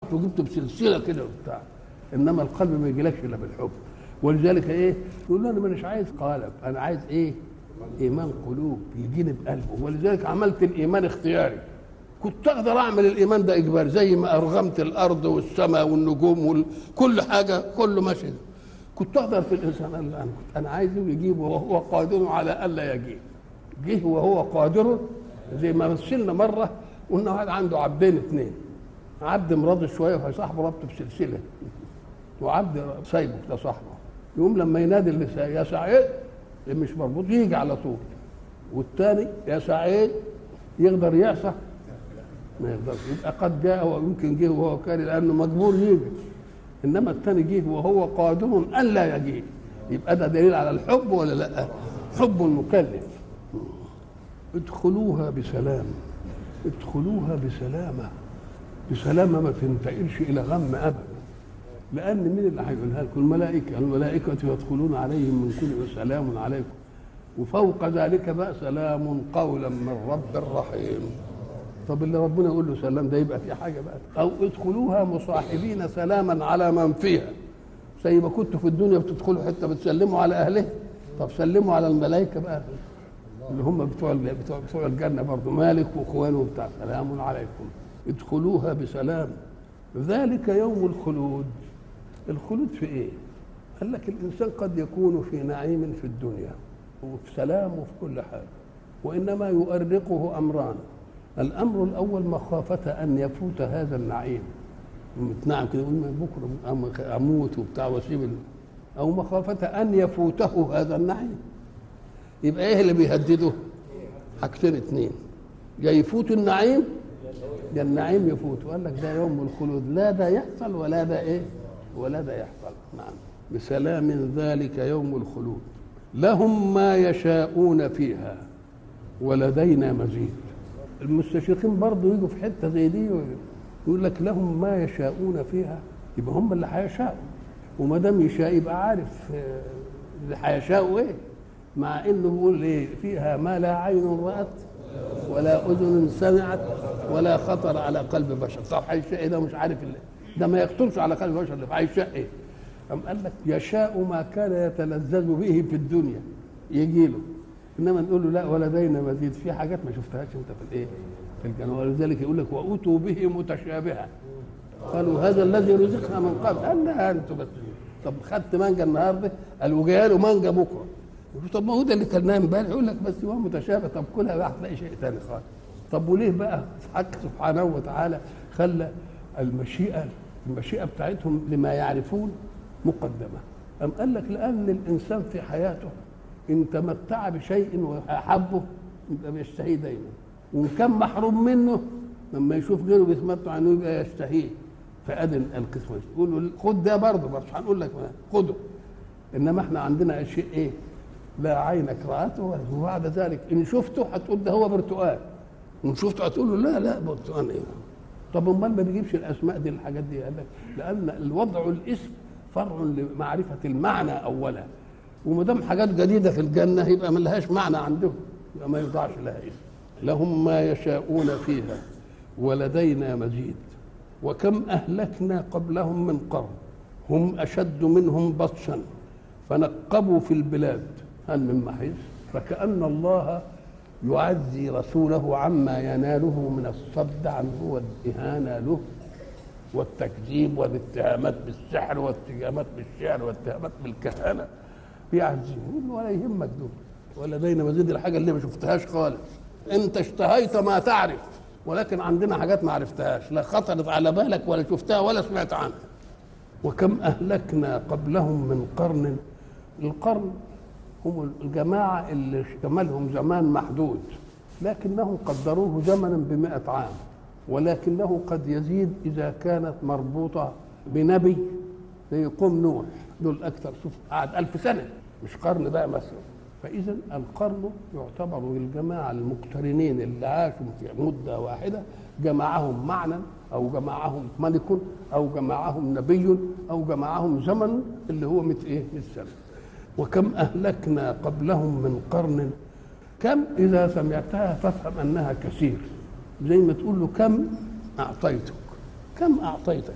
وجبته بسلسله كده وبتاع انما القلب ما يجيلكش الا بالحب ولذلك ايه يقول له انا مش عايز قالب انا عايز ايه ايمان قلوب يجيني بقلبه ولذلك عملت الايمان اختياري كنت اقدر اعمل الايمان ده اجباري زي ما ارغمت الارض والسماء والنجوم وكل حاجه كله ماشي كنت اقدر في الانسان قال لا انا كنت انا عايزه يجيب وهو قادر على الا يجيب جه وهو قادر زي ما مثلنا مره قلنا واحد عنده عبدين اثنين عبد مراضي شويه فصاحبه ربطه بسلسله وعبد سايبه ده صاحبه يقوم لما ينادي اللي سا- يا سعيد اللي مش مربوط يجي على طول والثاني يا سعيد يقدر يعصى ما يقدرش يبقى قد جاء ويمكن جه وهو كان لانه مجبور يجي انما الثاني جه وهو قادر ان لا يجي يبقى ده دليل على الحب ولا لا حب المكلف ادخلوها بسلام ادخلوها بسلامه بسلامه ما تنتقلش الى غم ابدا لان مين اللي هيقولها لكم الملائكه الملائكه يدخلون عليهم من كل سلام عليكم وفوق ذلك بقى سلام قولا من رب رحيم طب اللي ربنا يقول له سلام ده يبقى في حاجه بقى او ادخلوها مصاحبين سلاما على من فيها زي ما كنتوا في الدنيا بتدخلوا حته بتسلموا على اهله طب سلموا على الملائكه بقى اللي هم بتوع بتوع, بتوع الجنه برضه مالك واخوانه وبتاع سلام عليكم ادخلوها بسلام ذلك يوم الخلود الخلود في ايه؟ قال لك الانسان قد يكون في نعيم في الدنيا وفي سلام وفي كل حاجه وانما يؤرقه امران الامر الاول مخافه ان يفوت هذا النعيم متنعم كده يقول ما بكره أم- اموت وبتاع واسيب ال- او مخافه ان يفوته هذا النعيم يبقى ايه اللي بيهدده حاجتين اتنين يا يفوت النعيم يا النعيم يفوت وقال لك ده يوم الخلود لا ده يحصل ولا ده ايه ولا ده يحصل نعم بسلام ذلك يوم الخلود لهم ما يشاءون فيها ولدينا مزيد المستشرقين برضه يجوا في حته زي دي يقول لك لهم ما يشاءون فيها يبقى هم اللي هيشاءوا وما دام يشاء يبقى عارف آه، اللي هيشاءوا ايه مع انه بيقول ايه فيها ما لا عين رات ولا اذن سمعت ولا خطر على قلب بشر طب هيشاء ايه ده مش عارف اللي. ده ما يخطرش على قلب بشر ده هيشاء ايه أم قال لك يشاء ما كان يتلذذ به في الدنيا يجي له انما نقول له لا ولدينا مزيد في حاجات ما شفتهاش انت في الايه في الجنه ولذلك يقول لك واتوا به متشابها قالوا هذا الذي رزقنا من قبل قال لا انتوا بس طب خدت مانجا النهارده قالوا جاي له مانجا بكره يقول طب ما هو ده اللي كلناه امبارح يقول لك بس هو متشابه طب كلها بقى هتلاقي شيء ثاني خالص طب وليه بقى حق سبحانه وتعالى خلى المشيئه المشيئه بتاعتهم لما يعرفون مقدمه أم قال لك لأن الإنسان في حياته إن تمتع بشيء وأحبه يبقى بيشتهيه دايما وإن كان محروم منه لما يشوف غيره بيتمتع عنه يبقى يشتهيه فأدن القسمة يقول له خد ده برضه بس هنقول لك ما، خده إنما إحنا عندنا شيء إيه؟ لا عينك رأته وبعد ذلك إن شفته هتقول ده هو برتقال وإن شفته هتقول له لا لا برتقال إيه؟ طب امال ما بيجيبش الاسماء دي الحاجات دي قال لك لان الوضع الاسم فرع لمعرفه المعنى اولا وما دام حاجات جديده في الجنه يبقى ما لهاش معنى عندهم يبقى ما يوضعش لها اسم لهم ما يشاءون فيها ولدينا مزيد وكم اهلكنا قبلهم من قرن هم اشد منهم بطشا فنقبوا في البلاد هل من محيص فكأن الله يعزي رسوله عما يناله من الصد عنه والإهانة له والتكذيب والاتهامات بالسحر والاتهامات بالشعر والاتهامات بالكهانة بيعزيه يقول له ولا يهمك دول ولدينا مزيد الحاجة اللي ما شفتهاش خالص انت اشتهيت ما تعرف ولكن عندنا حاجات ما عرفتهاش لا خطرت على بالك ولا شفتها ولا سمعت عنها وكم أهلكنا قبلهم من قرن القرن هم الجماعة اللي شملهم زمان محدود لكنهم قدروه زمنا بمئة عام ولكنه قد يزيد إذا كانت مربوطة بنبي زي قوم نوح دول أكثر شوف قعد ألف سنة مش قرن بقى مثلا فإذا القرن يعتبر الجماعة المقترنين اللي عاشوا في مدة واحدة جمعهم معنى أو جمعهم ملك أو جمعهم نبي أو جمعهم زمن اللي هو مثل إيه؟ مثل سنة وكم أهلكنا قبلهم من قرن كم إذا سمعتها فافهم أنها كثير زي ما تقول له كم أعطيتك كم أعطيتك